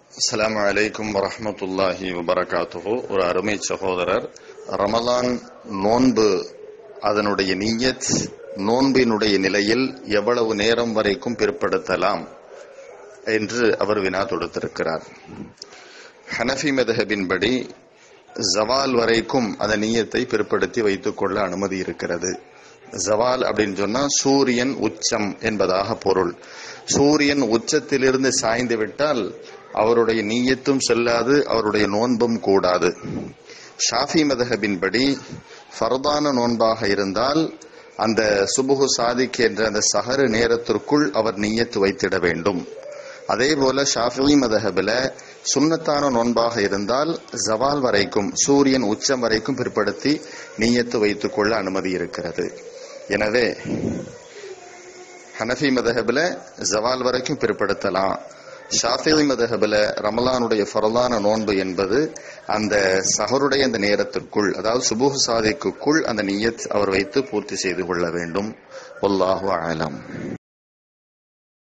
அஸ்ஸலாமு அலைக்கும் வரஹ்மத்துல்லாஹி வபரகாத்துஹு ஒரு அருமை சகோதரர் ரமலான் நோன்பு அதனுடைய நீயத் நோன்பினுடைய நிலையில் எவ்வளவு நேரம் வரைக்கும் பிற்படுத்தலாம் என்று அவர் வினா தொடுத்திருக்கிறார் ஹனஃபி மெதஹபின்படி ஜவால் வரைக்கும் அந்த நீயத்தை பிற்படுத்தி வைத்துக் கொள்ள அனுமதி இருக்கிறது ஜவால் அப்படின்னு சொன்னா சூரியன் உச்சம் என்பதாக பொருள் சூரியன் உச்சத்திலிருந்து சாய்ந்து விட்டால் அவருடைய நீயத்தும் செல்லாது அவருடைய நோன்பும் கூடாது ஷாஃபி மதஹபின்படி ஃபர்தான நோன்பாக இருந்தால் அந்த சுபுகு சாதிக் என்ற அந்த சஹரு நேரத்திற்குள் அவர் நீயத்து வைத்திட வேண்டும் அதே போல ஷாஃபி மதஹபில சுன்னத்தான நோன்பாக இருந்தால் ஜவால் வரைக்கும் சூரியன் உச்சம் வரைக்கும் பிற்படுத்தி நீயத்து வைத்துக் கொள்ள அனுமதி இருக்கிறது எனவே ஹனஃபி மதஹபில ஜவால் வரைக்கும் பிற்படுத்தலாம் ஷாஃபி மதஹபில ரமலானுடைய ஃபரலான நோன்பு என்பது அந்த சஹருடைய அந்த நேரத்திற்குள் அதாவது சுபுஹ் சாதிக்குள் அந்த நியத் அவர் வைத்து பூர்த்தி செய்து கொள்ள வேண்டும் ஒல்லாஹு ஆலம்